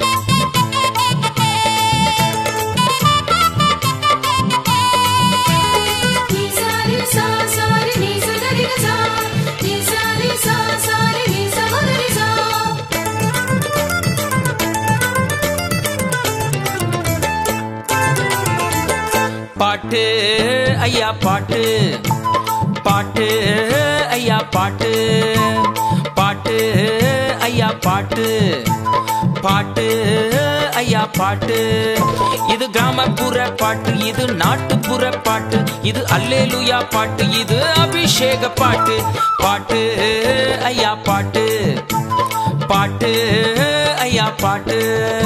நீ சாரி சா சாரி நீ சகரி சா நீ சாரி சா சாரி நீ சகரி சா பாட்டு ஐயா பாட்டு பாட்டு ஐயா பாட்டு பாட்டு ஐயா பாட்டு பாட்டு ஐயா பாட்டு இது கிராமப்புற பாட்டு இது நாட்டுப்புற பாட்டு இது அல்லேலுயா பாட்டு இது அபிஷேக பாட்டு பாட்டு ஐயா பாட்டு பாட்டு ஐயா பாட்டு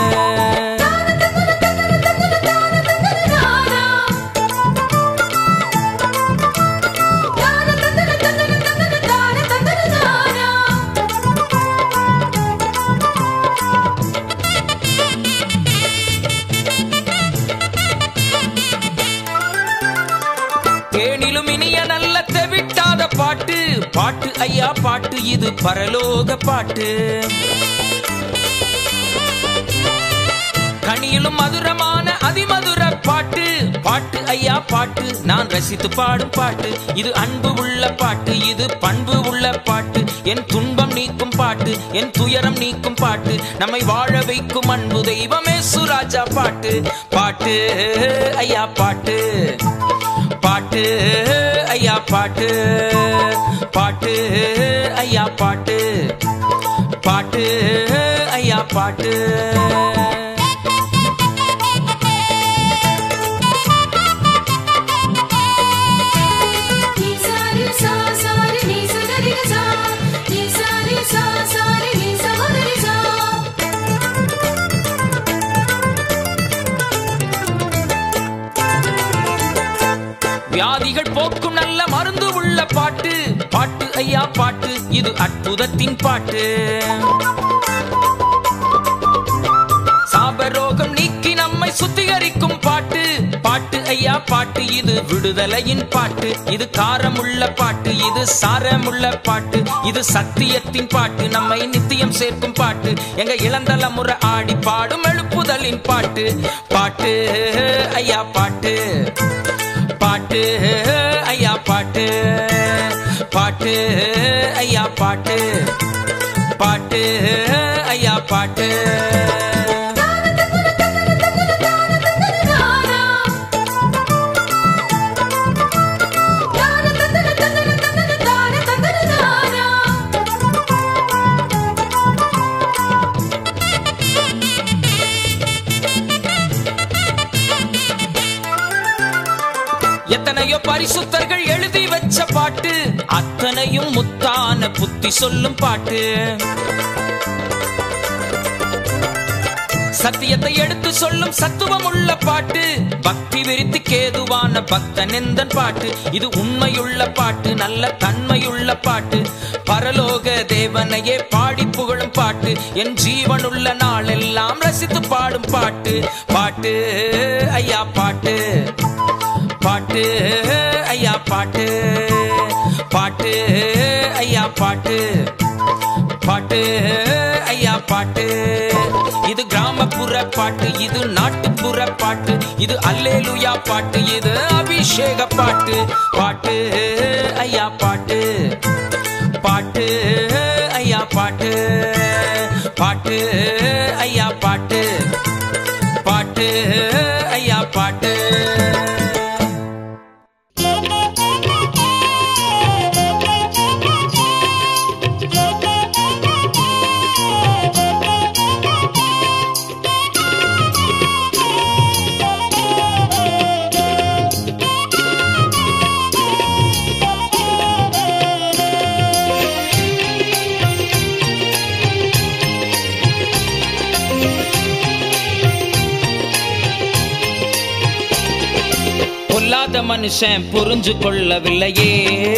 தேனிலும் இனிய நல்ல தெவிட்டாத பாட்டு பாட்டு ஐயா பாட்டு இது பரலோக பாட்டு கனியிலும் மதுரமான அதிமதுர பாட்டு பாட்டு ஐயா பாட்டு நான் ரசித்து பாடும் பாட்டு இது அன்பு உள்ள பாட்டு இது பண்பு உள்ள பாட்டு என் துன்பம் நீக்கும் பாட்டு என் துயரம் நீக்கும் பாட்டு நம்மை வாழ வைக்கும் அன்பு தெய்வமே சுராஜா பாட்டு பாட்டு ஐயா பாட்டு பாட்டு ஐயா பாட்டு பாட்டு ஐயா பாட்டு பாட்டு ஐயா பாட்டு நீ சாரி சா சாரி நீ சகரி சா நீ சாரி சா சாரி நீ சகரி சா வியாதிகள் போக்கும் நல்ல மருந்து உள்ள பாட்டு பாட்டு ஐயா பாட்டு இது அற்புதத்தின் பாட்டு சாபரோகம் நீக்கி நம்மை சுத்திகரிக்கும் பாட்டு பாட்டு ஐயா பாட்டு இது விடுதலையின் பாட்டு இது காரமுள்ள பாட்டு இது சாரமுள்ள பாட்டு இது சத்தியத்தின் பாட்டு நம்மை நித்தியம் சேர்க்கும் பாட்டு எங்க இளந்தலமுறை ஆடி பாடும் எழுப்புதலின் பாட்டு பாட்டு ஐயா பாட்டு பாட்டு ஐயா பாட்டு பாட்டு ஐயா பாட்டு பாட்டு ஐயா பாட்டு எத்தனையோ பரிசுத்தர்கள் எழுதி வச்ச பாட்டு அத்தனையும் முத்தான புத்தி சொல்லும் பாட்டு சத்தியத்தை எடுத்து சொல்லும் சத்துவம் உள்ள பாட்டு பக்தி விரித்து கேதுவான பக்த நெந்தன் பாட்டு இது உண்மையுள்ள பாட்டு நல்ல தன்மையுள்ள பாட்டு பரலோக தேவனையே பாடி புகழும் பாட்டு என் ஜீவனுள்ள நாளெல்லாம் ரசித்து பாடும் பாட்டு பாட்டு ஐயா பாட்டு பாட்டு ஐயா பாட்டு பாட்டு ஐயா பாட்டு பாட்டு ஐயா பாட்டு இது கிராமப்புற பாட்டு இது நாட்டுப்புற பாட்டு இது அல்லேலுயா பாட்டு இது அபிஷேக பாட்டு பாட்டு ஐயா பாட்டு பாட்டு ஐயா பாட்டு பாட்டு ஐயா பாட்டு பாட்டு ஐயா பாட்டு பொல்லாத மனுஷன் புரிஞ்சு கொள்ளவில்லையே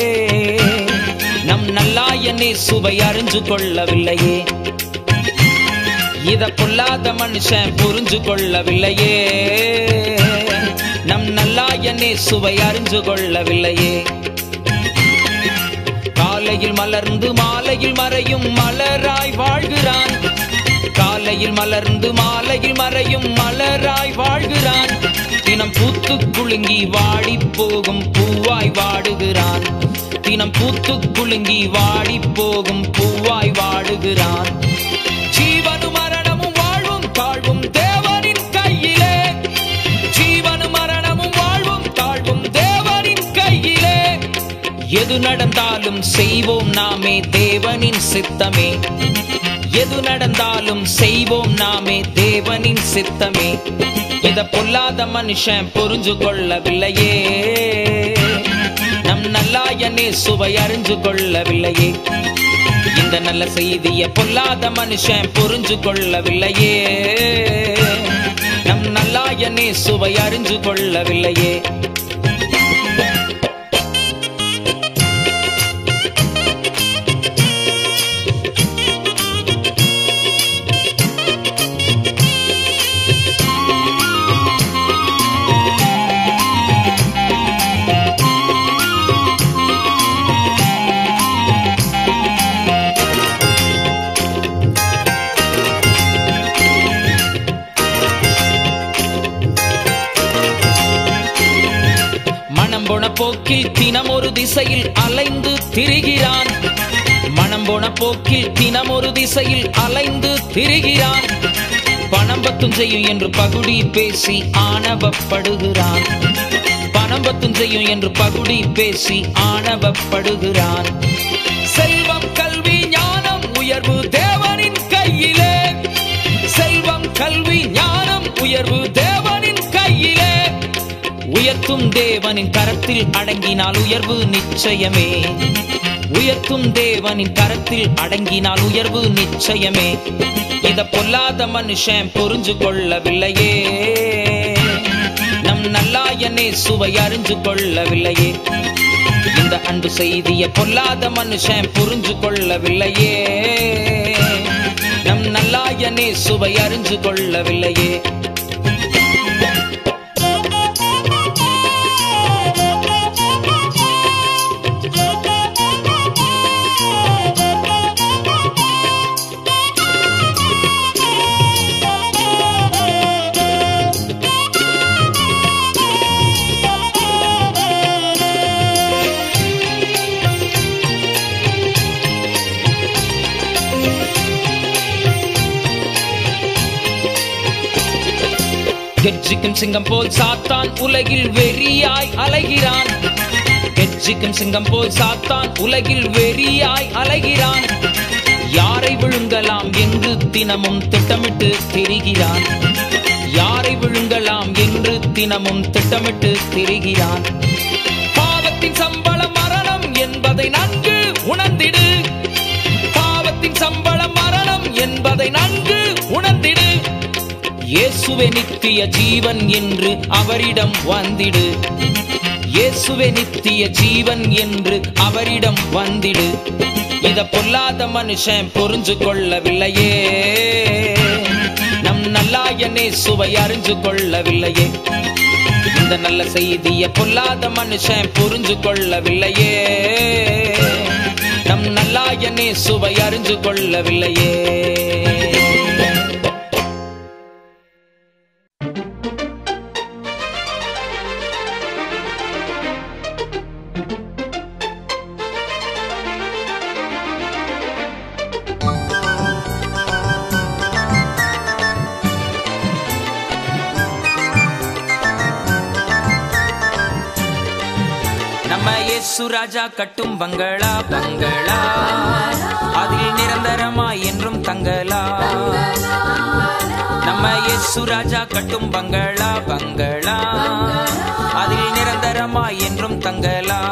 நம் நல்லாயனே சுவை அறிஞ்சு கொள்ளவில்லையே இத பொல்லாத மனுஷன் புரிஞ்சு கொள்ளவில்லையே நம் நல்லாயனே சுவை அறிஞ்சு கொள்ளவில்லையே காலையில் மலர்ந்து மாலையில் மறையும் மலராய் வாழ்கிறான் காலையில் மலர்ந்து மாலையில் மறையும் மலராய் வாழ்கிறான் தினம் பூத்து குலுங்கி வாடி போகும் பூவாய் வாடுகிறான் தினம் பூத்து குலுங்கி வாடி போகும் பூவாய் வாடுகிறான் ஜீவனும் மரணமும் வாழ்வும் தாழ்வும் தேவனின் கையிலே ஜீவனும் மரணமும் வாழ்வும் தாழ்வும் தேவனின் கையிலே எது நடந்தாலும் செய்வோம் நாமே தேவனின் சித்தமே எது நடந்தாலும் செய்வோம் நாமே தேவனின் சித்தமே இத பொல்லாத மனுஷன் புரிஞ்சு கொள்ளவில்லையே நம் நல்லாயனே சுவை அறிஞ்சு கொள்ளவில்லையே இந்த நல்ல செய்திய பொல்லாத மனுஷன் புரிஞ்சு கொள்ளவில்லையே நம் நல்லாயனே சுவை அறிஞ்சு கொள்ளவில்லையே மனம் போன போக்கில் தினம் ஒரு திசையில் அலைந்து திரிகிறான் மனம் போன போக்கில் தினம் ஒரு திசையில் அலைந்து திரிகிறான் பணம் பத்தும் செய்யும் என்று பகுடி பேசி ஆணவப்படுகிறான் பணம் பத்தும் செய்யும் என்று பகுடி பேசி ஆணவப்படுகிறான் செல்வம் கல்வி ஞானம் உயர்வு தேவனின் கையிலே செல்வம் கல்வி ஞானம் உயர்வு தேவனின் கையிலே உயர்த்தும் தேவனின் கரத்தில் அடங்கினால் உயர்வு நிச்சயமே உயர்த்தும் தேவனின் கரத்தில் அடங்கினால் உயர்வு நிச்சயமே இத பொல்லாத மனுஷன் புரிஞ்சு கொள்ளவில்லையே நம் நல்லாயனே சுவை அறிஞ்சு கொள்ளவில்லையே இந்த அன்பு செய்திய பொல்லாத மனுஷன் புரிஞ்சு கொள்ளவில்லையே நம் நல்லாயனே சுவை அறிஞ்சு கொள்ளவில்லையே கெர்ச்சிக்கும் சிங்கம் போல் சாத்தான் உலகில் வெறியாய் அலைகிறான் கெர்ச்சிக்கும் சிங்கம் போல் சாத்தான் உலகில் வெறியாய் அலைகிறான் யாரை விழுங்கலாம் என்று தினமும் திட்டமிட்டு திரிகிறான் யாரை விழுங்கலாம் என்று தினமும் திட்டமிட்டு திரிகிறான் பாவத்தின் சம்பளம் மரணம் என்பதை நன்கு உணர்ந்திடு பாவத்தின் சம்பளம் மரணம் என்பதை நன்கு உணர்ந்திடு இயேசுவே நித்திய ஜீவன் என்று அவரிடம் வந்திடு இயேசுவே நித்திய ஜீவன் என்று அவரிடம் வந்திடு இத பொல்லாத மனுஷன் புரிஞ்சு கொள்ளவில்லையே நம் நல்லாயனே சுவை அறிஞ்சு கொள்ளவில்லையே இந்த நல்ல செய்திய பொல்லாத மனுஷன் புரிஞ்சு கொள்ளவில்லையே நம் நல்லாயனே சுவை அறிஞ்சு கொள்ளவில்லையே நம்ம இயேசு ராஜா கட்டும் பங்களா பங்களா அதில் நிரந்தரமாய் என்றும் தங்கலா நம்ம இயேசு ராஜா கட்டும் பங்களா பங்களா அதில் நிரந்தரமாய் என்றும் தங்கலா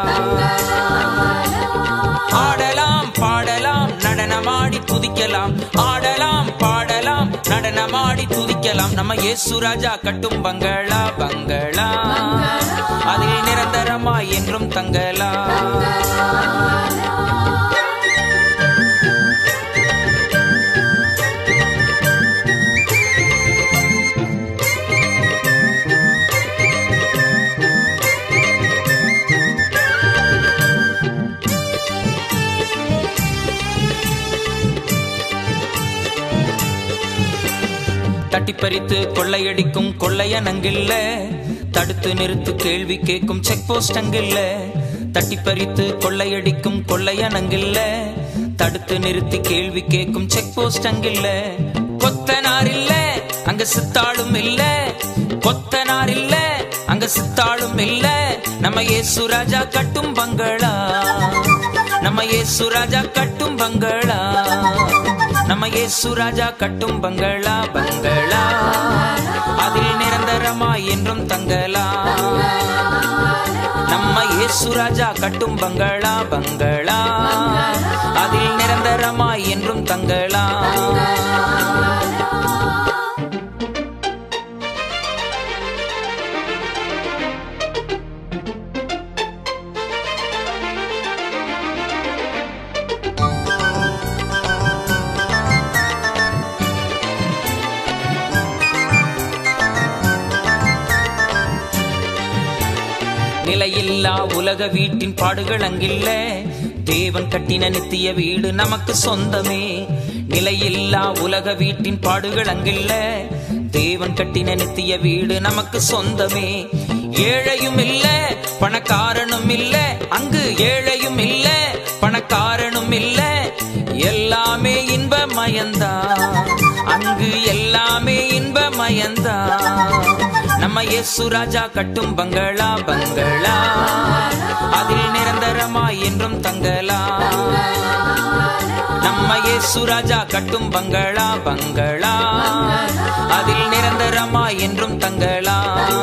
ஆடலாம் பாடலாம் நடனமாடி துதிக்கலாம் ஆடலாம் பாடலாம் நடனமாடி துதிக்கலாம் நம்ம இயேசு ராஜா கட்டும் பங்களா பங்களா அதில் நிரந்தரமாய் என்றும் தங்கலா தட்டி பறித்து கொள்ளையடிக்கும் கொள்ளையனங்கில்ல தடுத்து நிறுத்து கேள்வி கேட்கும் செக் போஸ்ட் அங்கில்ல தட்டி பறித்து கொள்ளையடிக்கும் கொள்ளையனங்கில்ல தடுத்து நிறுத்தி கேள்வி கேட்கும் செக் போஸ்ட் அங்கில்ல கொத்தனார் இல்ல அங்க சித்தாளும் இல்ல கொத்தனார் இல்ல அங்க சித்தாளும் இல்ல நம்ம இயேசு ராஜா கட்டும் பங்களா நம்ம இயேசு ராஜா கட்டும் பங்களா நம்ம இயேசு ராஜா கட்டும் பங்களா பங்களா அதில் நிரந்தரமா என்றும் தங்கலா நம்ம இயேசு ராஜா கட்டும் பங்களா பங்களா அதில் நிரந்தரமா என்றும் தங்கலா நிலையில்லா உலக வீட்டின் பாடுகள் அங்கில்ல தேவன் கட்டின நித்திய வீடு நமக்கு சொந்தமே நிலையில்லா உலக வீட்டின் பாடுகள் அங்கில்ல தேவன் கட்டின நித்திய வீடு நமக்கு சொந்தமே ஏழையும் இல்ல பணக்காரனும் இல்ல அங்கு ஏழையும் இல்ல பணக்காரனும் இல்ல எல்லாமே இன்பமயந்தா அங்கு எல்லாமே இன்பமயந்தா நம்ம இயேசு ராஜா கட்டும் பங்களா பங்களா அதில் நிரந்தரமா என்றும் தங்கலா நம்ம இயேசு ராஜா கட்டும் பங்களா பங்களா அதில் நிரந்தரமா என்றும் தங்கலா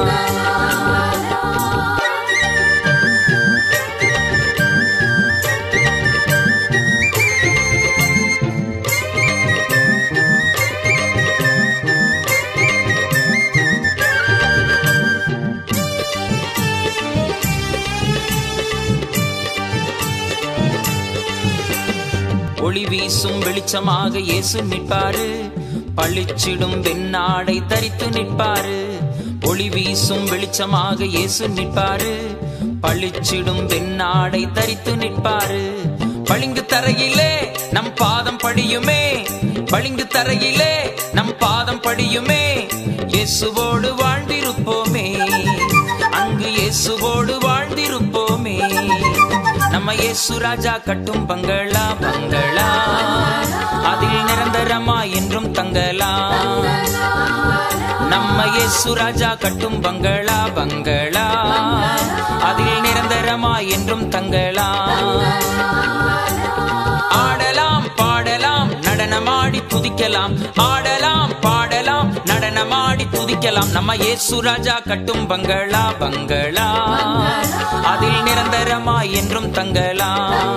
ஒளி வீசும் வெளிச்சமாக இயேசு நிற்பாரு பளிச்சிடும் வெண்ணாடை தரித்து நிற்பாரு ஒளி வீசும் வெளிச்சமாக இயேசு நிற்பாரு பளிச்சிடும் வெண்ணாடை தரித்து நிற்பாரு பளிங்கு தரையிலே நம் பாதம் படியுமே பளிங்கு தரையிலே நம் பாதம் படியுமே இயேசுவோடு வாழ்ந்திருப்போமே அங்கு இயேசுவோடு வாழ்ந்திருப்போமே நம்ம இயேசு ராஜா கட்டும் பங்களா பங்களா அதில் நிரந்தரமா என்றும் தங்கலா நம்ம இயேசு ராஜா கட்டும் பங்களா பங்களா அதில் நிரந்தரமா என்றும் தங்கலா ஆடலாம் பாடலாம் நடனமாடி துதிக்கலாம் ஆடலாம் பாடலாம் நடனமாடி துதிக்கலாம் நம்ம இயேசு ராஜா கட்டும் பங்களா பங்களா அதில் நிரந்தரமா என்றும் தங்கலா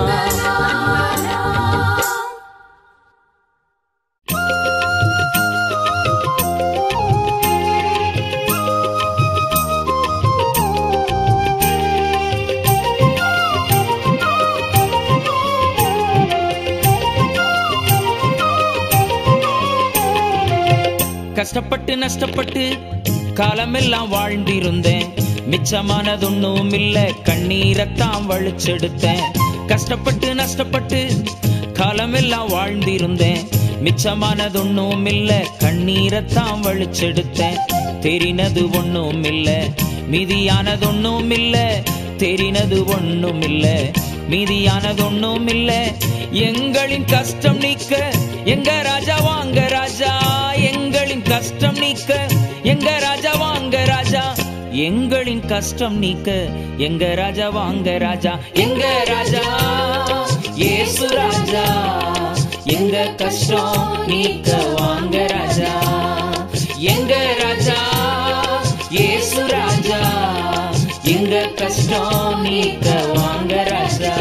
கஷ்டப்பட்டு நஷ்டப்பட்டு காலமெல்லாம் வாழ்ந்திருந்தேன் மிச்சமானதொன்னும் இல்ல கண்ணீரத்தான் வழிச்செடுத்தேன் கஷ்டப்பட்டு நஷ்டப்பட்டு காலமெல்லாம் வாழ்ந்திருந்தேன் மிச்சமானதொன்னும் இல்ல கண்ணீரத்தான் வழிச்செடுத்தேன் தெரினது ஒண்ணும் இல்ல மீதியானதொன்னும் இல்ல தெரினது ஒண்ணும் இல்ல மீதியானதொன்னும் இல்ல எங்களின் கஷ்டம் நீக்க எங்க ராஜா வாங்க ராஜா எங்களின் கஷ்டம் நீக்க எங்க ராஜா வாங்க ராஜா எங்களின் கஷ்டம் நீக்க எங்க ராஜா வாங்க ராஜா எங்க ராஜா இயேசு ராஜா எங்க கஷ்டம் நீக்க வாங்க ராஜா எங்க ராஜா இயேசு ராஜா எங்க கஷ்டம் நீக்க வாங்க ராஜா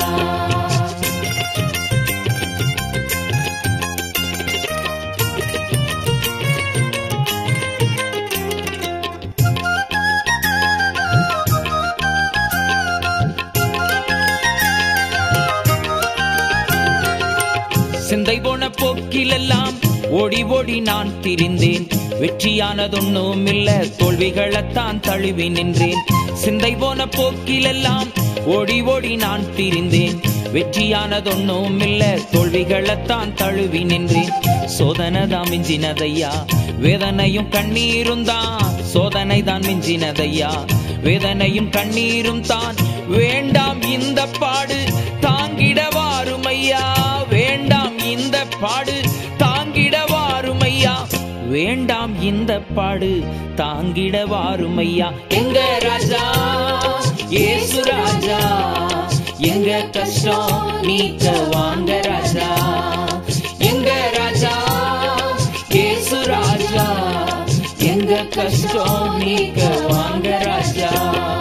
சிந்தை போன போக்கிலெல்லாம் ஓடி ஓடி நான் திரிந்தேன் வெற்றியானதொன்னும் இல்ல தோல்விகளைத்தான் தழுவி நின்றேன் சிந்தை போன போக்கிலெல்லாம் ஓடி ஓடி நான் திரிந்தேன் வெற்றியானதொன்னும் இல்ல தோல்விகளைத்தான் தழுவி நின்றேன் சோதனை தான் மிஞ்சினதையா வேதனையும் கண்ணீரும் தான் சோதனை தான் மிஞ்சினதையா வேதனையும் கண்ணீரும் தான் வேண்டாம் இந்த பாடு தாங்கிட வாருமையா வேண்டாம் இந்த பாடு தாங்கிட வாருமையா வேண்டாம் இந்த பாடு தாங்கிட வாருமையா எங்க ராஜா ஏசு ராஜா எங்க கஷ்டம் நீக்க வாங்க ராஜா எங்க ராஜா ஏசு ராஜா எங்க கஷ்டம் நீக்க வாங்க ராஜா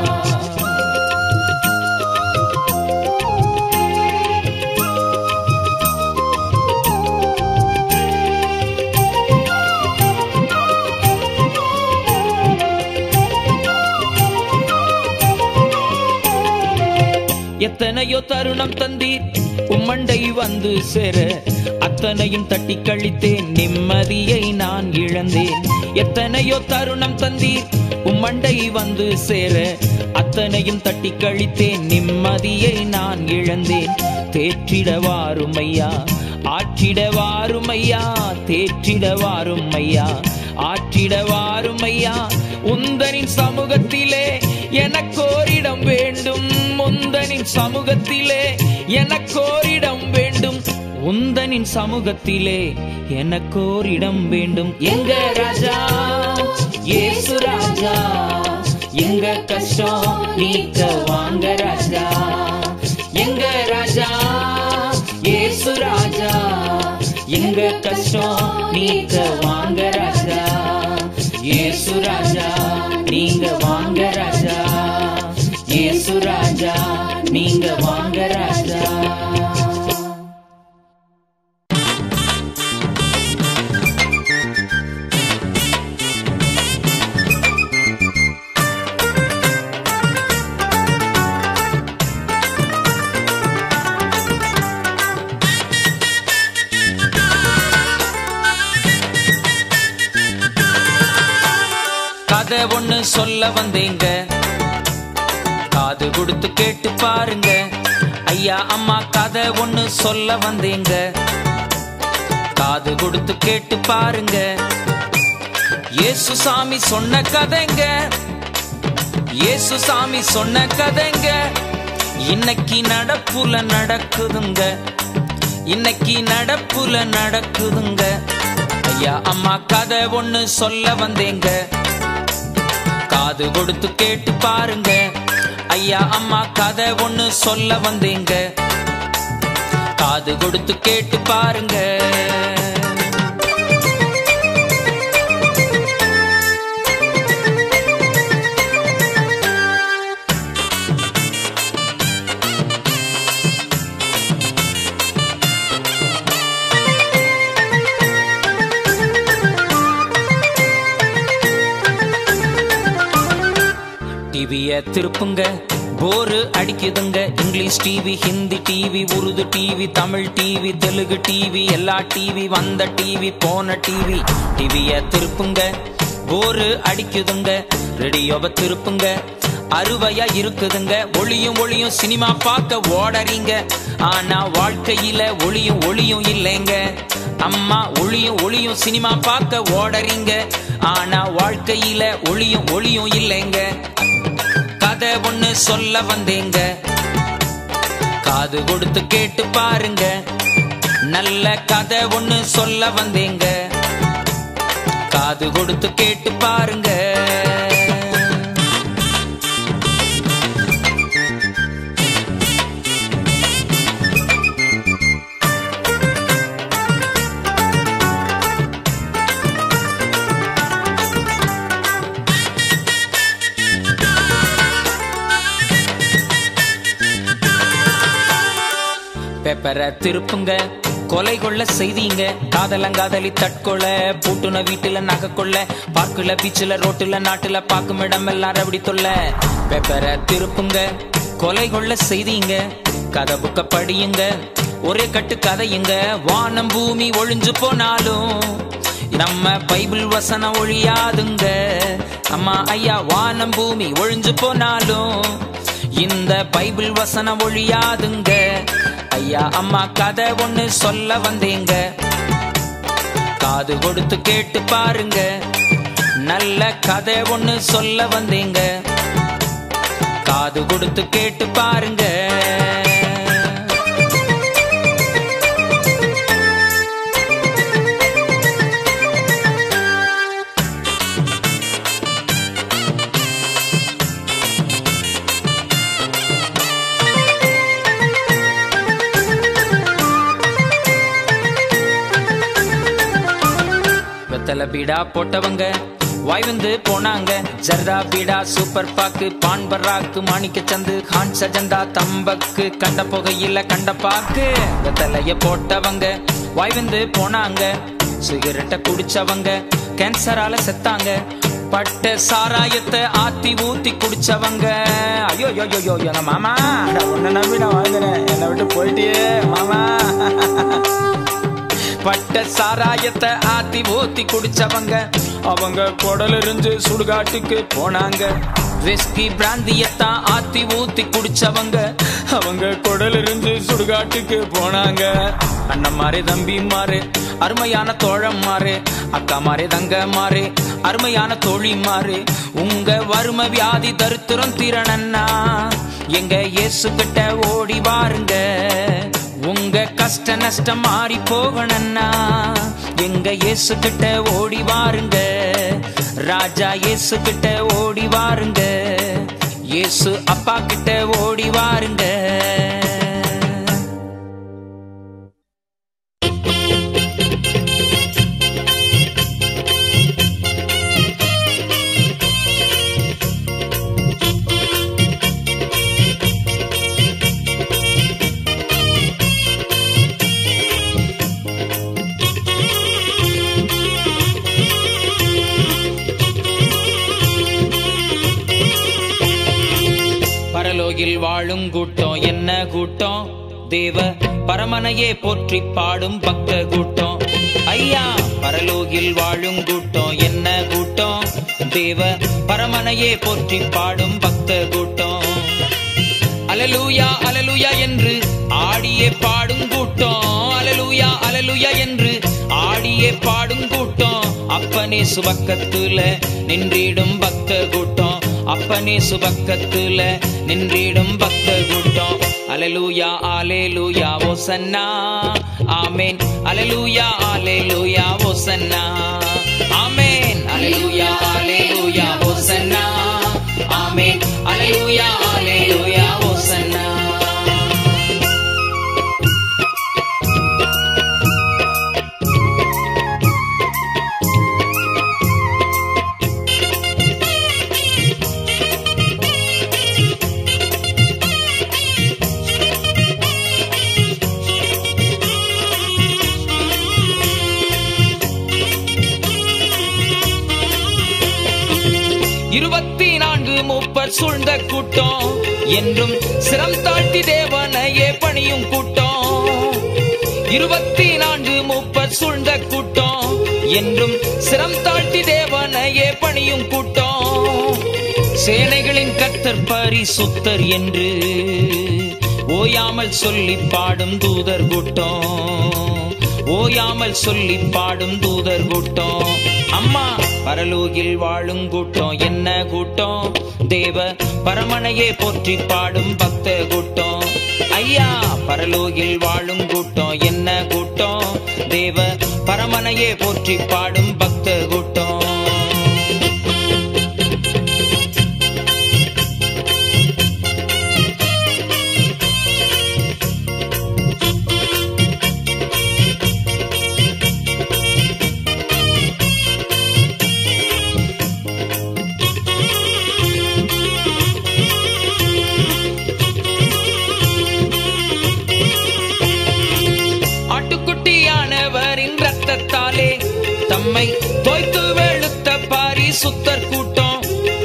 எத்தனையோ தருணம் தந்தீர் உம்மண்டை வந்து சேர அத்தனையும் தட்டி கழித்தேன் நிம்மதியை நான் இழந்தேன் எத்தனையோ தருணம் தந்தீர் உம்மண்டை வந்து சேர அத்தனையும் தட்டி கழித்தேன் நிம்மதியை நான் இழந்தேன் தேற்றிட வாருமையா ஆற்றிட வாருமையா தேற்றிட வாருமையா ஆற்றிட வாருமையா உந்தனின் சமூகத்திலே எனக்கோரிடம் வேண்டும் உந்தனின் சமூகத்திலே எனக்கோரிடம் வேண்டும் உந்தனின் சமூகத்திலே எனக்கோரிடம் வேண்டும் எங்க ராஜா ஏசு ராஜா எங்க கஷ்டம் நீக்க வாங்க ராஜா எங்க ராஜா ஏசு ராஜா எங்க கஷ்டம் நீக்க வாங்க ராஜா ஏசு ராஜா நீங்க வாங்க ராஜா ஏசு ராஜா நீங்க வாங்க ராஜா கதை ஒண்ணு சொல்ல வந்தேங்க காது கொடுத்து கேட்டு பாருங்க ஐயா அம்மா கதை ஒண்ணு சொல்ல வந்தேங்க காது கொடுத்து கேட்டு பாருங்க இயேசு சாமி சொன்ன கதைங்க இயேசு சாமி சொன்ன கதைங்க இன்னைக்கு நடப்புல நடக்குதுங்க இன்னைக்கு நடப்புல நடக்குதுங்க ஐயா அம்மா கதை ஒண்ணு சொல்ல வந்தேங்க காது கொடுத்து கேட்டு பாருங்க ஐயா அம்மா கதை ஒண்ணு சொல்ல வந்தேங்க காது கொடுத்து கேட்டு பாருங்க டிவிய திருப்புங்க போரு அடிக்குதுங்க English TV Hindi TV Urdu TV Tamil TV Telugu TV எல்லா டிவி வந்த டிவி போன டிவி டிவிய திருப்புங்க போரு அடிக்குதுங்க ரேடியோவை திருப்புங்க அறுவையா இருக்குதுங்க ஒளியும் ஒளியும் சினிமா பார்க்க ஓடறீங்க ஆனா வாழ்க்கையில ஒளியும் ஒளியும் இல்லைங்க அம்மா ஒளியும் ஒளியும் சினிமா பார்க்க ஓடறீங்க ஆனா வாழ்க்கையில ஒளியும் ஒளியும் இல்லைங்க கதை ஒண்ணு சொல்ல வந்தேங்க காது கொடுத்து கேட்டு பாருங்க நல்ல கதை ஒண்ணு சொல்ல வந்தேங்க காது கொடுத்து கேட்டு பாருங்க பேப்பரை திருப்புங்க கொலை கொள்ள செய்தீங்க காதலங்காதலி தற்கொலை பூட்டுன வீட்டுல நகை கொள்ள பார்க்குல பீச்சுல ரோட்டுல நாட்டுல பார்க்கும் இடம் எல்லாம் ரபடி தொல்ல பேப்பரை திருப்புங்க கொலை கொள்ள செய்தீங்க கதை புக்க படியுங்க ஒரே கட்டு கதையுங்க வானம் பூமி ஒழிஞ்சு போனாலும் நம்ம பைபிள் வசனம் ஒழியாதுங்க அம்மா ஐயா வானம் பூமி ஒழிஞ்சு போனாலும் இந்த பைபிள் வசனம் ஒழியாதுங்க ஐயா அம்மா கதை ஒண்ணு சொல்ல வந்தீங்க காது கொடுத்து கேட்டு பாருங்க நல்ல கதை ஒண்ணு சொல்ல வந்தீங்க காது கொடுத்து கேட்டு பாருங்க வெத்தல பீடா போட்டவங்க வாய் வந்து போனாங்க ஜர்தா பீடா சூப்பர் பாக்கு பான் பராக்கு மாணிக்க சந்து கான் சஜந்தா தம்பக்கு கண்ட புகையில கண்ட பாக்கு வெத்தலைய போட்டவங்க வாய் வந்து போனாங்க சிகரெட்டை குடிச்சவங்க கேன்சரால செத்தாங்க பட்ட சாராயத்தை ஆத்தி ஊத்தி குடிச்சவங்க ஐயோ ஐயோ ஐயோ எங்க மாமா உன்னை நம்பி நான் வாழ்ந்துறேன் என்னை விட்டு போயிட்டியே மாமா பட்ட சாராயத்தை ஆத்தி ஊத்தி குடிச்சவங்க அவங்க குடல் இருந்து சுடுகாட்டுக்கு போனாங்க விஸ்கி பிராந்தியத்தான் ஆத்தி ஊத்தி குடிச்சவங்க அவங்க குடல் இருந்து சுடுகாட்டுக்கு போனாங்க அண்ணன் மாறே தம்பி மாறு அருமையான தோழம் மாறு அக்கா மாறே தங்க மாறு அருமையான தோழி மாறு உங்க வறுமை வியாதி தருத்திரம் திறனண்ணா எங்க இயேசு கிட்ட ஓடி வாருங்க உங்க கஷ்ட நஷ்டம் மாறி போகணும்னா எங்க இயேசு கிட்ட ஓடி வாருங்க ராஜா இயேசு கிட்ட ஓடி வாருங்க இயேசு அப்பா கிட்ட ஓடி வாருங்க பரலோகில் வாழும் கூட்டம் என்ன கூட்டம் தேவ பரமனையே போற்றி பாடும் பக்த கூட்டம் ஐயா பரலோகில் வாழும் கூட்டம் என்ன கூட்டம் தேவ பரமனையே போற்றி பாடும் பக்த கூட்டம் அலலூயா அலலுயா என்று ஆடியே பாடும் கூட்டம் அலலூயா அலலுயா என்று ஆடியே பாடும் கூட்டம் அப்பனே சுபக்கத்துல நின்றிடும் பக்த கூட்டம் அப்பனே சுபக்கத்துல நின்றிடும் பக்த கூட்டம் அலலூயா ஆலேலூயா ஓசன்னா ஆமேன் அலலூயா ஆலேலூயா ஓசன்னா ஆமேன் அலலூயா ஆலேலூயா ஓசன்னா ஆமேன் அலலூயா ஆலேலூயா ஓசன்னா இருபத்தி நான்கு முப்பர் சூழ்ந்த கூட்டம் என்றும் சிரம் தாழ்த்தி தேவனையே பணியும் கூட்டம் இருபத்தி நான்கு முப்பர் சூழ்ந்த கூட்டம் என்றும் சிரம் தாழ்த்தி தேவனையே பணியும் கூட்டம் சேனைகளின் கத்தர் பரிசுத்தர் என்று ஓயாமல் சொல்லி பாடும் தூதர் கூட்டம் ஓயாமல் சொல்லி பாடும் தூதர் கூட்டம் அம்மா பரலோகில் வாழும் கூட்டம் என்ன கூட்டம் தேவ பரமனையே போற்றி பாடும் பக்த கூட்டம் ஐயா பரலோகில் வாழும் கூட்டம் என்ன கூட்டம் தேவ பரமனையே போற்றி பாடும் பக்த கூட்டம் ஆட்டுக்குட்டியானவரின் ரத்தத்தாலே தம்மை தோய்த்து வெளுத்த பாரி சுத்தர் கூட்டம்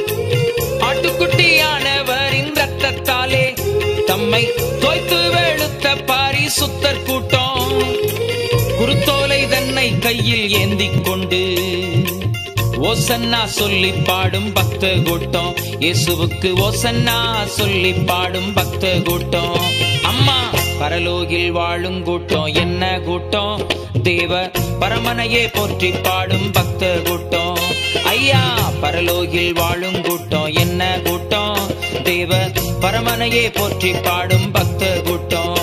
ஆட்டுக்குட்டியானவரின் ரத்தத்தாலே தம்மை தோய்த்து வெளுத்த பாரி சுத்தர் கூட்டம் குருத்தோலை தன்னை கையில் ஏந்திக் கொண்டு ஓசன்னா சொல்லி பாடும் பக்த கூட்டம் இயேசுவுக்கு ஓசன்னா சொல்லி பாடும் பக்த கூட்டம் அம்மா பரலோகில் வாழும் கூட்டம் என்ன கூட்டம் தேவ பரமனையே போற்றி பாடும் பக்த கூட்டம் ஐயா பரலோகில் வாழும் கூட்டம் என்ன கூட்டம் தேவ பரமனையே போற்றி பாடும் பக்த கூட்டம்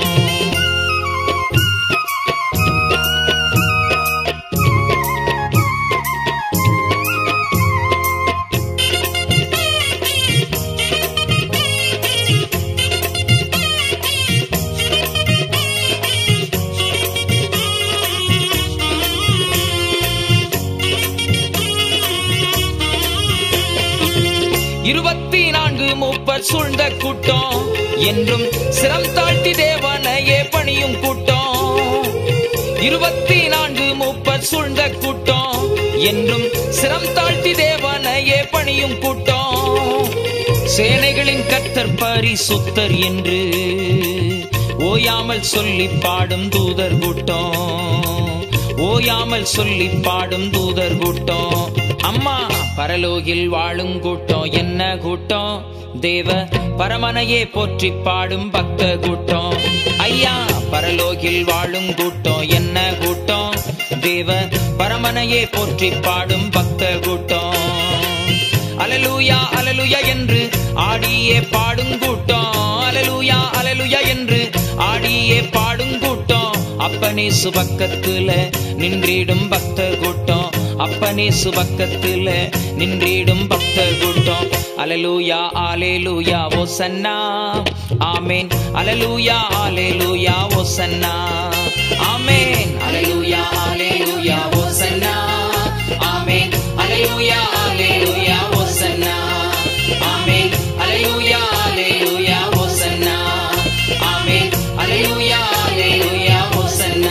இருபத்தி நான்கு முப்பர் சூழ்ந்த கூட்டம் என்றும் சிரம் தாழ்த்தி தேவனையே பணியும் கூட்டம் இருபத்தி நான்கு முப்பர் சூழ்ந்த கூட்டம் என்றும் சிரம் தாழ்த்தி தேவனையே பணியும் கூட்டம் சேனைகளின் கத்தர் பரிசுத்தர் என்று ஓயாமல் சொல்லி பாடும் தூதர் கூட்டம் ஓயாமல் சொல்லி பாடும் தூதர் கூட்டம் அம்மா பரலோகில் வாழும் கூட்டம் என்ன கூட்டம் தேவ பரமனையே போற்றி பாடும் பக்த கூட்டம் ஐயா பரலோகில் வாழும் கூட்டம் என்ன கூட்டம் தேவ பரமனையே போற்றி பாடும் பக்த கூட்டம் அலலூயா அலலுயா என்று ஆடியே பாடும் கூட்டம் அலலூயா அலலுயா என்று ஆடியே பாடும் கூட்டம் அப்பனே சுபக்கத்துல நின்றிடும் பக்த கூட்டம் அப்பனே சுபக்கத்துல நின்றிடும் பக்த கூட்டம் அலலூயா ஆலேலூயா ஓ சன்னா ஆமேன் அலலூயா ஆலேலூயா ஓ சன்னா ஆமேன் அலலூயா ஆலேலூயா ஓ சன்னா ஆமேன் அலலூயா ஆலேலூயா ஓ சன்னா ஆமேன் அலலூயா ஆலேலூயா ஓ சன்னா ஆமேன் அலலூயா ஆலேலூயா ஓ சன்னா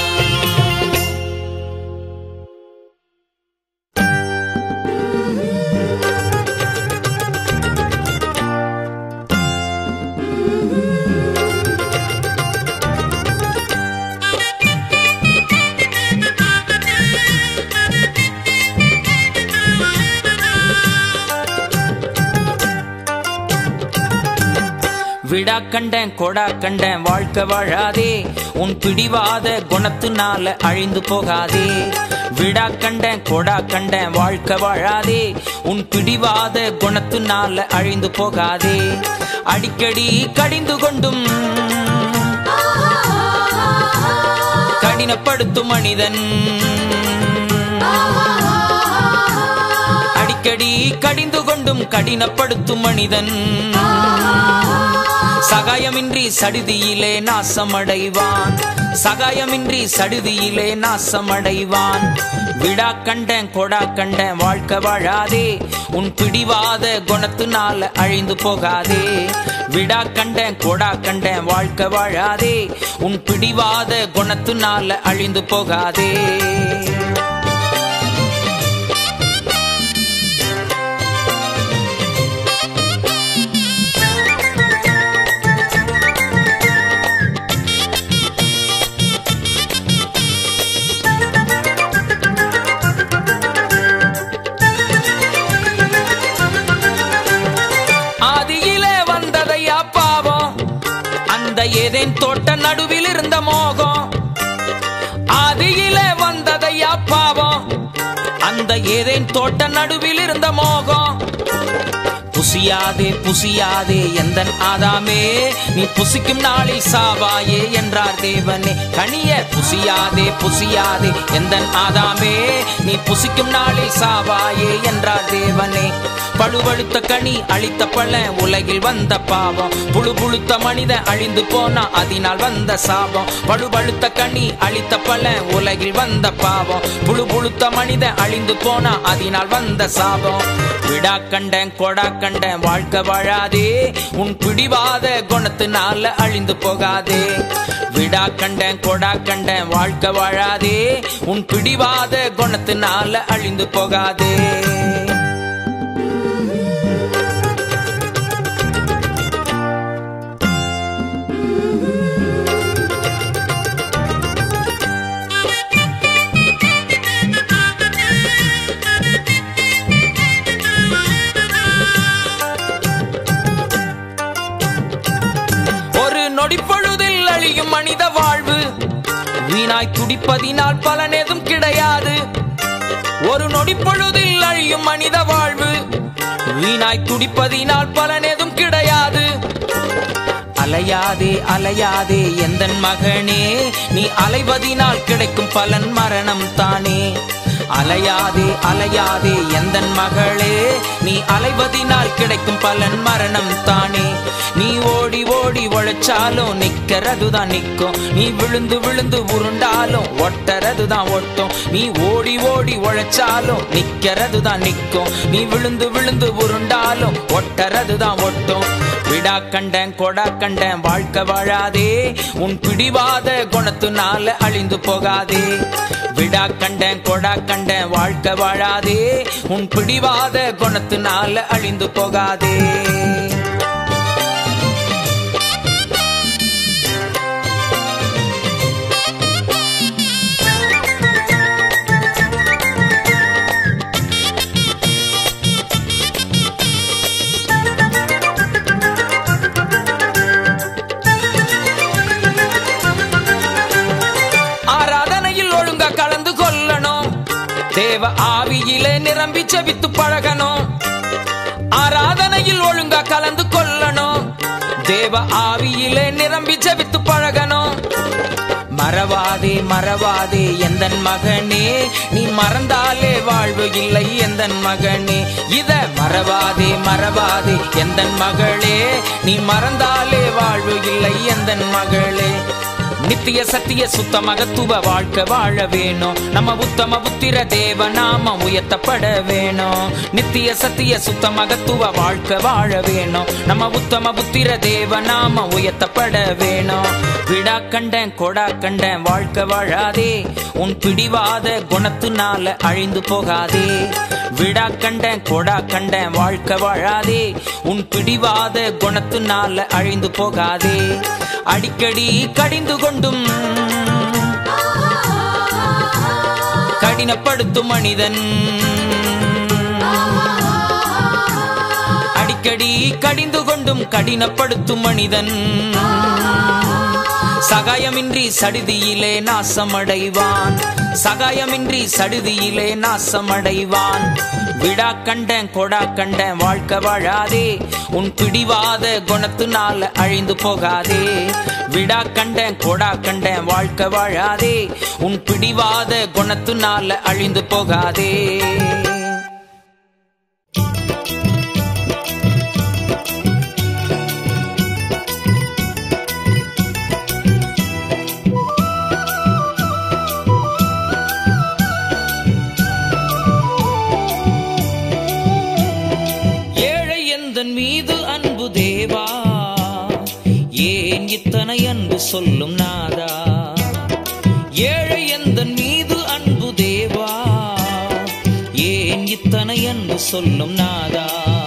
விடா கண்டேன் கொடா கண்டேன் வாழ்க்கை வாழாதே உன் பிடிவாத குணத்தினால அழிந்து போகாதே விடா கண்டேன் கொடா கண்டேன் வாழ்க்கை வாழாதே உன் பிடிவாத குணத்தினால அழிந்து போகாதே அடிக்கடி கடிந்து கொண்டும் கடினப்படுத்தும் மனிதன் அடிக்கடி கடிந்து கொண்டும் கடினப்படுத்தும் மனிதன் சகாயமின்றி சடுதியிலே நாசமடைவான் சகாயமின்றி சடுதியிலே நாசமடைவான் விடா கண்டேன் கொடா கண்டேன் வாழ்க்கை வாழாதே உன் பிடிவாத குணத்தினால அழிந்து போகாதே விடா கண்டேன் கொடா கண்டேன் வாழ்க்கை வாழாதே உன் பிடிவாத குணத்தினால அழிந்து போகாதே ஆதியிலே வந்ததையா பாவம் அந்த ஏதேன் தோட்ட நடுவில் இருந்த மோகம் ஆதியிலே வந்ததையா பாவம் அந்த ஏதேன் தோட்ட நடுவில் இருந்த மோகம் புசியாதே புசியாதே எந்தன் ஆதாமே நீ புசிக்கும் நாளில் சாவாயே என்றார் தேவனே கனிய புசியாதே புசியாதே எந்தன் ஆதாமே நீ புசிக்கும் நாளில் சாவாயே என்றார் தேவனே பழுவழுத்த கனி அழித்த பழ உலகில் வந்த பாவம் புழு புழுத்த மனித அழிந்து போனா அதனால் வந்த சாபம் பழுவழுத்த கனி அழித்த பழ உலகில் வந்த பாவம் புழு புழுத்த மனித அழிந்து போனா அதனால் வந்த சாபம் விடா கண்டேன் கொடா கண்டேன் வாழ்க்கை வாழாதே உன் பிடிவாத குணத்தினால அழிந்து போகாதே விடா கண்டேன் கொடா கண்டேன் வாழ்க்கை வாழாதே உன் பிடிவாத குணத்தினால அழிந்து போகாதே ஒரு நொடி பொழுதில் வீணாய் துடிப்பதினால் பலனேதும் கிடையாது ஒரு நொடி பொழுதில் அழியும் மனித வாழ்வு வீணாய் துடிப்பதினால் பலனேதும் கிடையாது அலையாதே அலையாதே எந்தன் மகனே நீ அலைவதினால் கிடைக்கும் பலன் மரணம் தானே அலையாதே அலையாதே எந்தன் மகளே நீ அலைவதினால் கிடைக்கும் பலன் மரணம் தானே நீ ஓடி ஓடி உழைச்சாலும் நிக்கிறதுதான் நிக்கும் நீ விழுந்து விழுந்து உருண்டாலும் ஒட்டறதுதான் ஒட்டும் நீ ஓடி ஓடி உழைச்சாலும் நிக்கிறதுதான் நிக்கும் நீ விழுந்து விழுந்து உருண்டாலும் ஒட்டறதுதான் ஒட்டும் விடா கண்டன் கொடா கண்டன் வாழ்க்கை வாழாதே உன் பிடிவாத குணத்துனால அழிந்து போகாதே விடா கண்டன் கொடா கண்டன் வாழ்க்கை வாழாதே உன் பிடிவாத குணத்துனால அழிந்து போகாதே ஆராதனையில் ஒழுங்கா கலந்து கொள்ளணும் தேவ ஆவியிலே நிரம்பி செவித்து பழகணும் ஆராதனையில் ஒழுங்கா கலந்து கொள்ளணும் தேவ ஆவியிலே நிரம்பி செவித்து பழகணும் மறவாதே மறவாதே எந்தன் மகனே நீ மறந்தாலே வாழ்வு இல்லை எந்தன் மகனே இத மறவாதே மறவாதே எந்தன் மகளே நீ மறந்தாலே வாழ்வு இல்லை எந்தன் மகளே நித்திய சத்திய சுத்த மகத்துவ வாழ்க்கை வாழ வேணும் நம்ம உத்தம புத்திர தேவ நாம உயர்த்தப்பட வேணும் நித்திய சத்திய சுத்த மகத்துவ வாழ்க்கை வாழ வேணும் நம்ம உத்தம புத்திர தேவ நாம உயர்த்தப்பட வேணும் விடா கண்டன் கொடா கண்டன் வாழ்க்கை வாழாதே உன் பிடிவாத குணத்தினால அழிந்து போகாதே விடா கண்டன் கொடா கண்டன் வாழ்க்கை வாழாதே உன் பிடிவாத குணத்தினால அழிந்து போகாதே அடிக்கடி கடிந்து கொண்டும் கடினப்படுத்தும் மனிதன் அடிக்கடி கடிந்து கொண்டும் கடினப்படுத்தும் மனிதன் சகாயமின்றி சடுதியிலே நாசமடைவான் சகாயமின்றி சடுதியிலே நாசமடைவான் விடா கண்டன் கொடா கண்டன் வாழ்க்கை வாழாதே உன் பிடிவாத குணத்தினால அழிந்து போகாதே விடா கண்டன் கொடா கண்டன் வாழ்க்கை வாழாதே உன் பிடிவாத குணத்தினால அழிந்து போகாதே ஏழை எந்தன் மீது அன்பு தேவா ஏன் இத்தனை அன்பு சொல்லும் நாதா ஏழை எந்தன் மீது அன்பு தேவா ஏன் இத்தனை அன்பு சொல்லும் நாதா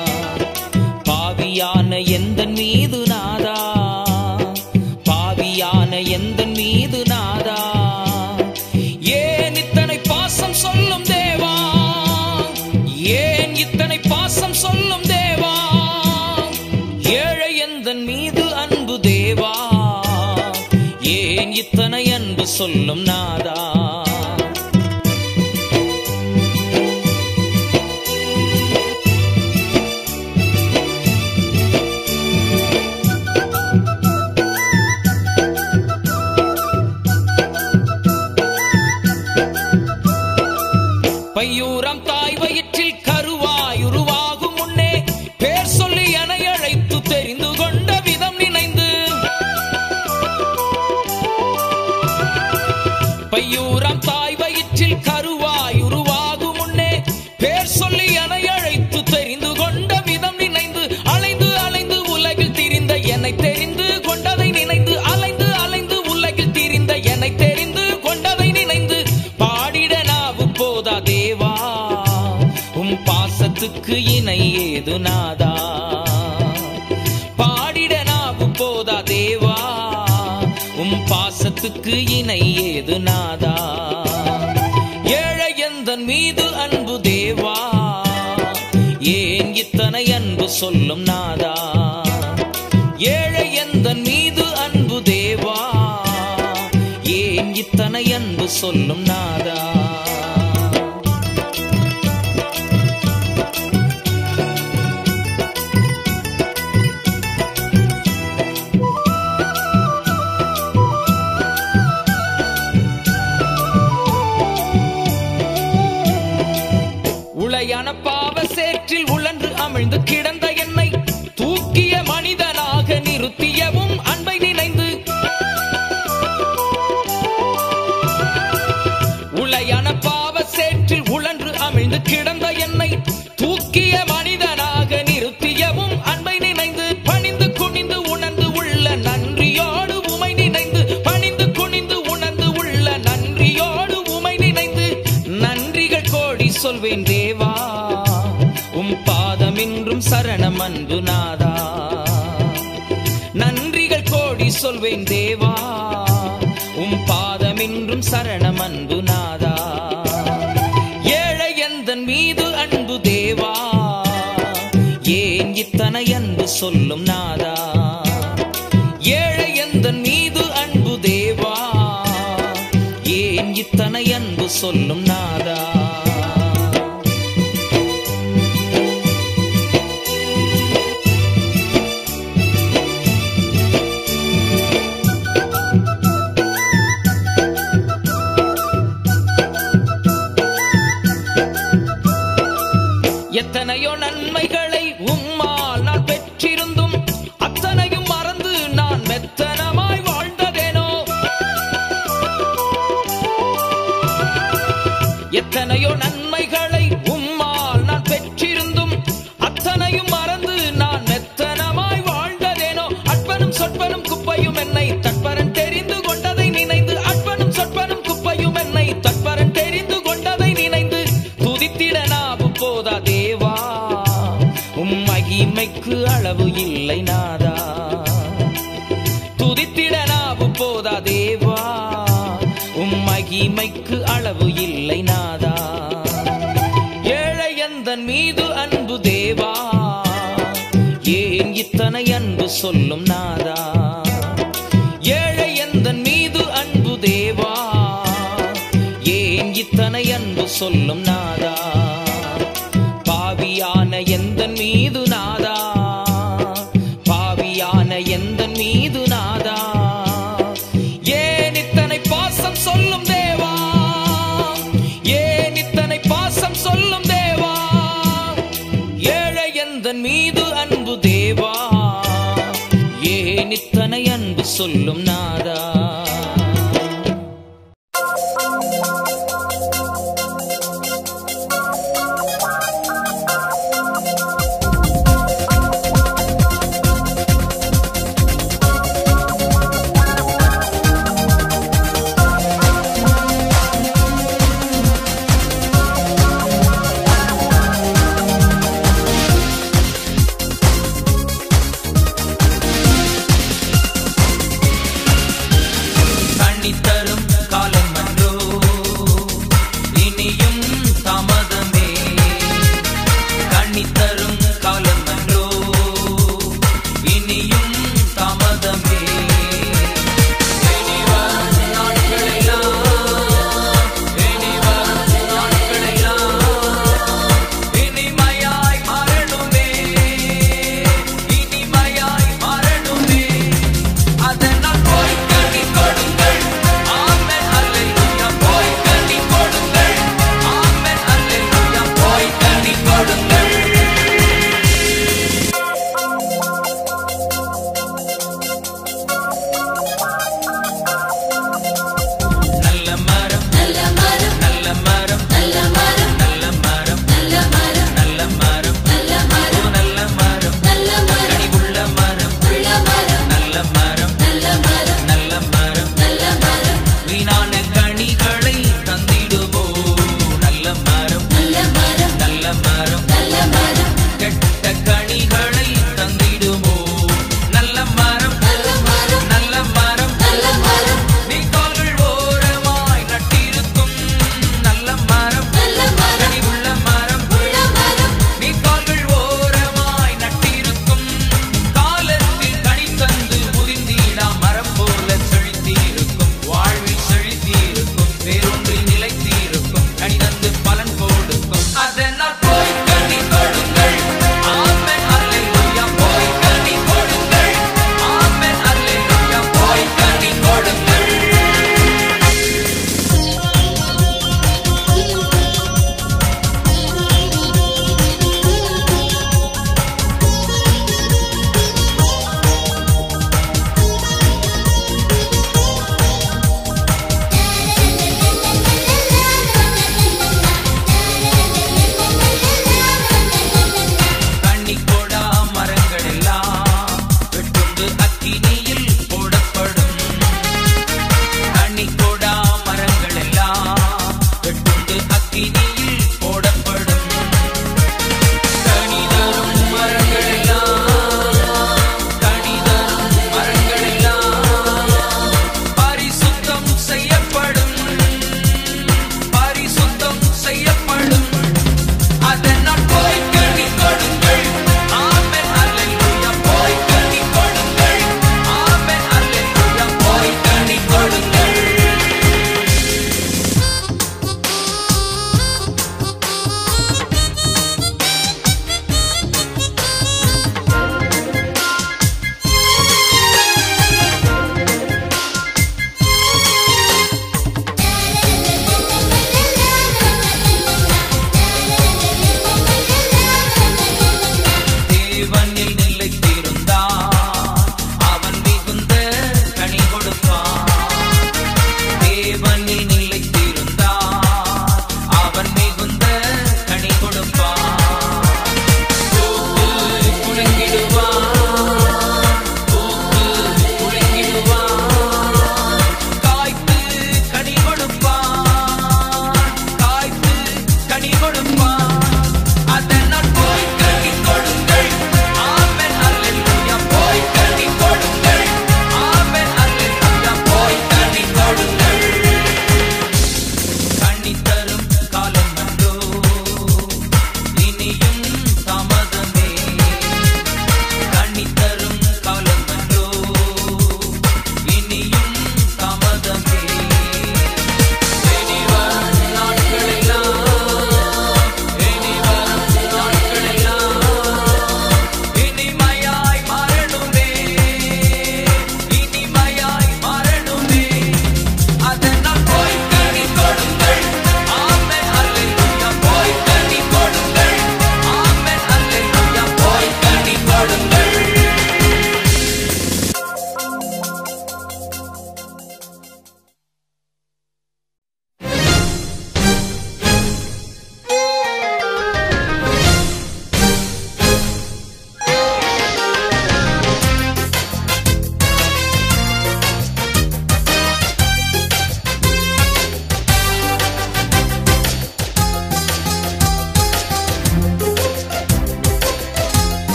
பாவியான எந்தன் மீது நாதா பாவியான எந்தன் மீது நாதா ஏன் இத்தனை பாசம் சொல்லும் தேவா ஏன் இத்தனை பாசம் சொல்லும் தேவா ஏழை எந்தன் மீது அன்பு தேவா ஏன் இத்தனை அன்பு சொல்லும் நாதா பையூரம் தாய் வயிற்றில் கருவாய் உருவாகும் முன்னே பேர் சொல்லி என அழைத்து தெரிந்து கொண்ட விதம் நினைந்து பையூரம் தாய் வயிற்றில் கருவாய் உருவாகும் முன்னே பேர் சொல்லி என அழைத்து தெரிந்து கொண்ட விதம் நினைந்து அலைந்து அலைந்து உலகில் திரிந்த என்னை தெரிந்து கொண்டதை நினைந்து அலைந்து அலைந்து உலகில் திரிந்த என்னை தெரிந்து கொண்டதை நினைந்து பாடிட நாவு போதா தேவா உம் பாசத்துக்கு இணை ஏது நாதா பாடிட நாவு போதா தேவா உம் பாசத்துக்கு இணை ஏது நாதா ஏழை எந்தன் மீது அன்பு தேவா ஏன் இத்தனை அன்பு சொல்லும் நாதா ஏழை எந்தன் மீது அன்பு தேவா ஏன் இத்தனை அன்பு சொல்லும் நாதா உளையான பாவ சேற்றில் உழன்று அமிழ்ந்து கிடந்த என்னை தூக்கிய மனிதனாக நிறுத்தியவும் அன்பை நினைந்து உளையான பாவ சேற்றில் உழன்று அமிழ்ந்து கிடந்த என்னை தூக்கிய மனிதனாக நிறுத்தியவும் அன்பை நினைந்து பணிந்து குனிந்து உணர்ந்து உள்ள நன்றியோடு உமை நினைந்து பணிந்து குனிந்து உணர்ந்து உள்ள நன்றியோடு உமை நினைந்து நன்றிகள் கோடி சொல்வேன் தேவா உம் பாதமின்றும் சரணம் அன்பு நாதா நன்றிகள் கோடி சொல்வேன் தேவா உம் பாதமின்றும் சரணம் அன்பு நாதா ஏழை எந்தன் மீது அன்பு தேவா ஏன் இத்தனை அன்பு சொல்லும் நாதா ஏழை எந்தன் மீது அன்பு தேவா ஏன் இத்தனை அன்பு சொல்லும் நாதா எத்தனையோ நன்மைகளை உம்மால் நான் பெற்றிருந்தும் அத்தனையும் மறந்து நான் மெத்தனமாய் வாழ்ந்ததேனோ எத்தனையோ நன்மைகளை உம்மால் நான் பெற்றிருந்தும் அத்தனையும் மறந்து நான் மெத்தனமாய் வாழ்ந்ததேனோ அற்பனும் சொற்பனும் குப்பையும் என்னை தற்பரன் தெரிந்து கொண்டதை நினைந்து அற்பனும் சொற்பனும் குப்பையும் என்னை தற்பரன் தெரிந்து கொண்டதை நினைந்து துதித்திட நாவு போதா தேவா உம் மகிமைக்கு அளவு இல்லை நாதா துதித்திட நாவு போதா தேவா உம் மகிமைக்கு அளவு இல்லை நாதா ஏழை எந்தன் மீது அன்பு தேவா ஏன் இத்தனை அன்பு சொல்லும் நாதா ஏழை எந்தன் மீது அன்பு தேவா ஏன் இத்தனை அன்பு சொல்லும் நாதா பாவியான எந்தன் மீது நாதா பாவியான எந்தன் மீது நாதா ஏன் இத்தனை பாசம் சொல்லும் தேவா ஏன் இத்தனை பாசம் சொல்லும் தேவா ஏழை எந்தன் மீது அன்பு தேவா ஏன் இத்தனை அன்பு சொல்லும் நாதா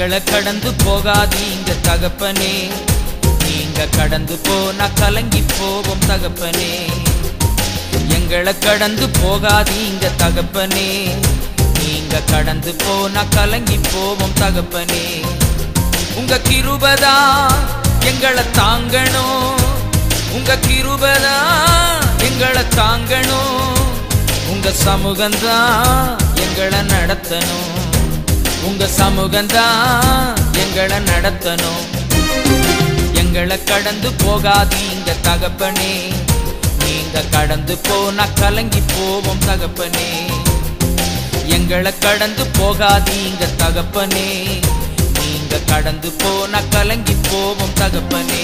எங்களை கடந்து போகாதீங்க தகப்பனே நீங்க கடந்து போனா கலங்கி போவோம் தகப்பனே எங்களை கடந்து போகாதீங்க தகப்பனே நீங்க கடந்து போனா கலங்கி போவோம் தகப்பனே உங்க கிருபதா எங்களை தாங்கணும் உங்க கிருபதா எங்களை தாங்கணும் உங்க சமூகம்தான் எங்களை நடத்தணும் உங்க சமூகம்தான் எங்களை நடத்தணும் எங்களை கடந்து போகாதீங்க தகப்பனே நீங்க கடந்து போனா கலங்கி போவோம் தகப்பனே எங்களை கடந்து போகாதீங்க தகப்பனே நீங்க கடந்து போனா கலங்கி போவோம் தகப்பனே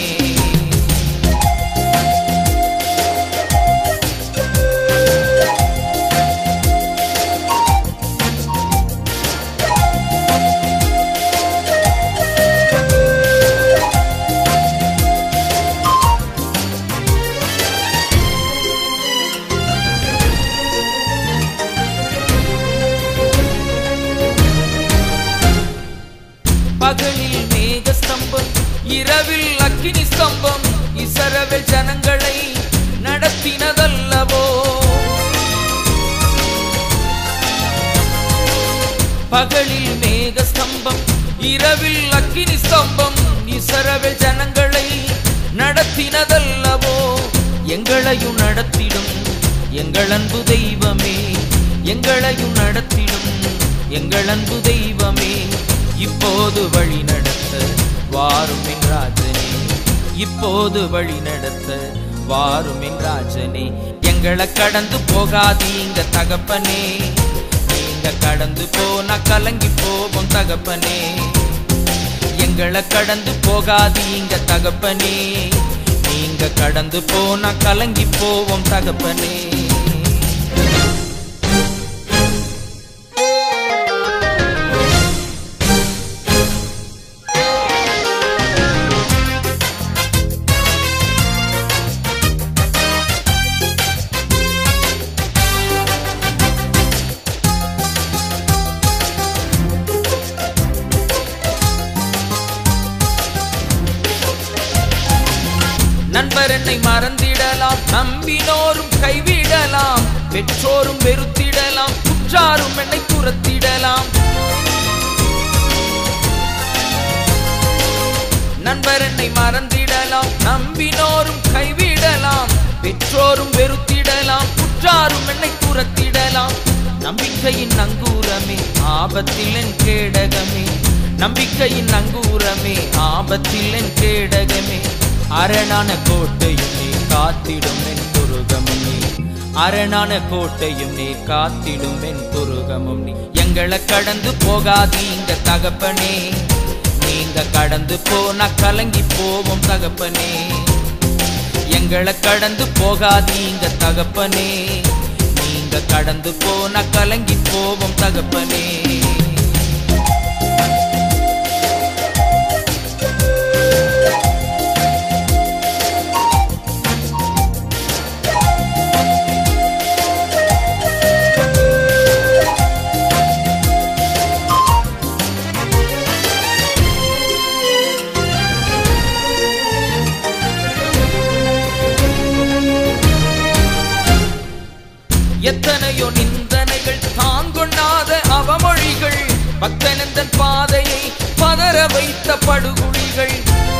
பகலில் மேக ஸ்தம்பம் இரவில் அக்கினி ஸ்தம்பம் இசரவில் ஜனங்களை நடத்தினதல்லவோ பகலில் மேக ஸ்தம்பம் இரவில் அக்கினி ஸ்தம்பம் இசரவில் ஜனங்களை நடத்தினதல்லவோ எங்களையும் நடத்திடும் எங்கள் அன்பு தெய்வமே எங்களையும் நடத்திடும் எங்கள் அன்பு தெய்வமே இப்போது வழி நடத்த வாரும் என் ராஜனே இப்போது வழி நடத்த வாரும் என் ராஜனே எங்களை கடந்து போகாதீங்க தகப்பனே நீங்க கடந்து போனா கலங்கி போவோம் தகப்பனே எங்களை கடந்து போகாதீங்க தகப்பனே நீங்க கடந்து போனா கலங்கி போவோம் தகப்பனே நண்பர் என்னை மறந்திடலாம் நம்பினோரும் கைவிடலாம் பெற்றோரும் வெறுத்திடலாம் குற்றாரும் என்னை துரத்திடலாம் நண்பர் என்னை மறந்திடலாம் நம்பினோரும் கைவிடலாம் பெற்றோரும் வெறுத்திடலாம் குற்றாரும் என்னை துரத்திடலாம் நம்பிக்கையின் நங்கூரமே ஆபத்தில் என் கேடகமே நம்பிக்கையின் நங்கூரமே ஆபத்தில் என் கேடகமே அரணான கோட்டையும் நீ காத்திடும் என் துருகமும் நீ அரணான கோட்டையும் நீ காத்திடும் என் துருகமும் நீ எங்களை கடந்து போகாதீங்க தகப்பனே நீங்க கடந்து போனா கலங்கி போவோம் தகப்பனே எங்களை கடந்து போகாதீங்க தகப்பனே நீங்க கடந்து போனா கலங்கி போவோம் தகப்பனே எத்தனையோ நிந்தனைகள் தாங்கொண்ணாத அவமொழிகள் பக்தனந்தன் பாதையை பதற வைத்த படுகுழிகள்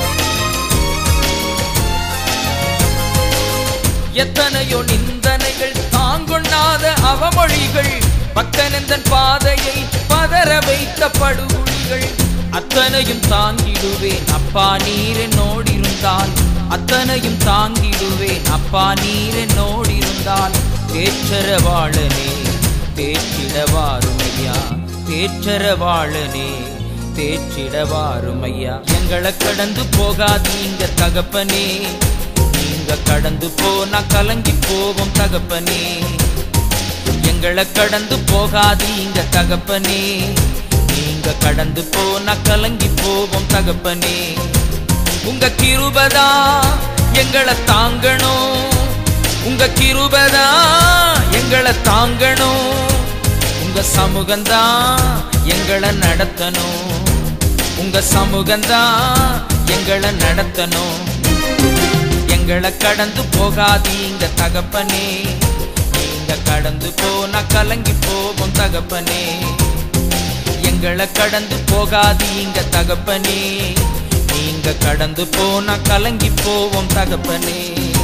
எத்தனையோ நிந்தனைகள் தாங்கொண்ணாத அவமொழிகள் பக்தனந்தன் பாதையை பதற வைத்த படுகுழிகள் அத்தனையும் தாங்கிடுவேன் அப்பா நீர் என்னோடிருந்தால் அத்தனையும் தாங்கிடுவேன் அப்பா நீர் என்னோடிருந்தால் தேற்றரவாளனே தேற்றிடவாருமையா தேற்றரவாளனே தேற்றிடவாருமையா எங்களை கடந்து போகாதீங்க தகப்பனே நீங்க கடந்து போனா கலங்கி போவோம் தகப்பனே எங்களை கடந்து போகாதீங்க தகப்பனே நீங்க கடந்து போனா கலங்கி போவோம் தகப்பனே உங்க கிருபதா எங்களை தாங்கணும் உங்க கிருபதா எங்களை தாங்கணும் உங்க சமூகம்தான் எங்களை நடத்தணும் உங்க சமூகம்தான் எங்களை நடத்தணும் எங்களை கடந்து போகாதீங்க தகப்பனே நீங்க கடந்து போனா கலங்கி போவோம் தகப்பனே எங்களை கடந்து போகாதீங்க தகப்பனே நீங்க கடந்து போனா கலங்கி போவோம் தகப்பனே